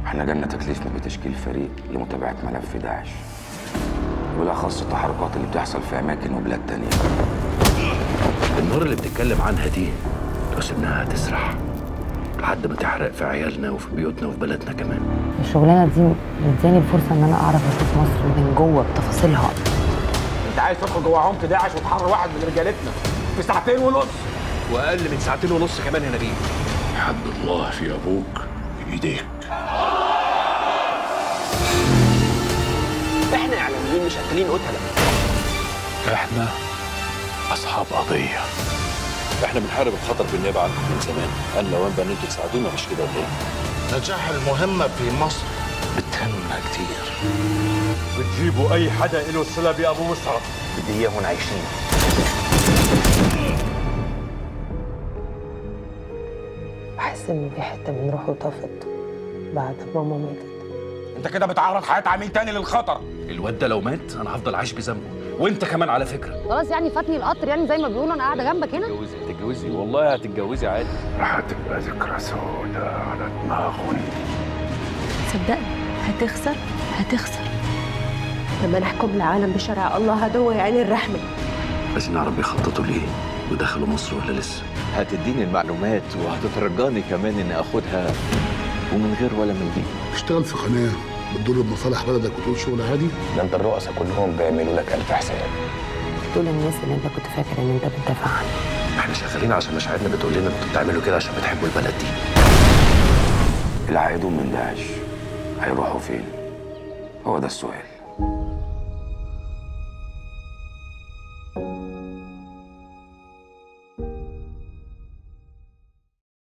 احنا جالنا تكليف من بتشكيل فريق لمتابعة ملف داعش وبالأخص التحركات اللي بتحصل في أماكن وبلاد تانية النار اللي بتتكلم عنها دي لو سيبناها هتسرح لحد ما تحرق في عيالنا وفي بيوتنا وفي بلدنا كمان الشغلانه دي مدياني الفرصه ان انا اعرف اشوف مصر من جوه بتفاصيلها انت عايز تدخل جوه عمق داعش وتحرر واحد من رجالتنا في ساعتين ونص واقل من ساعتين ونص كمان يا نبيل حد الله في ابوك بايديك احنا اعلاميين مش قاتلين قتله احنا اصحاب قضيه احنا بنحارب الخطر بالنيابه عنكم من زمان انا لو بقى ان انتوا تساعدونا مش كده ولا ايه؟ نجاح المهمه في مصر بتهمنا كتير بتجيبوا اي حدا له صله بابو مسعد بدي اياهم عايشين بحس ان في حته من روحي طفت بعد ماما ماتت انت كده بتعرض حياه عميل تاني للخطر الواد ده لو مات انا هفضل عايش بذنبه وانت كمان على فكره خلاص يعني فاتني القطر يعني زي ما بيقولوا انا قاعده جنبك هنا تتجوزي هتتجوزي والله هتتجوزي عادي راح تبقى ذكرى سوداء على دماغهم صدقني هتخسر هتخسر لما نحكم العالم بشرع الله هدوه عين الرحمه عايزين نعرف بيخططوا ليه ودخلوا مصر ولا لسه هتديني المعلومات وهتترجاني كمان اني اخدها ومن غير ولا مليم تشتغل في قناه بتضر بمصالح بلدك وتقول شغل عادي ده انت الرؤساء كلهم بيعملوا لك الف حساب دول الناس اللي انت كنت فاكر ان انت بتدافع عنهم احنا شغالين عشان مشاعرنا بتقول لنا انتوا بتعملوا كده عشان بتحبوا البلد دي العائدون من داعش هيروحوا فين؟ هو ده السؤال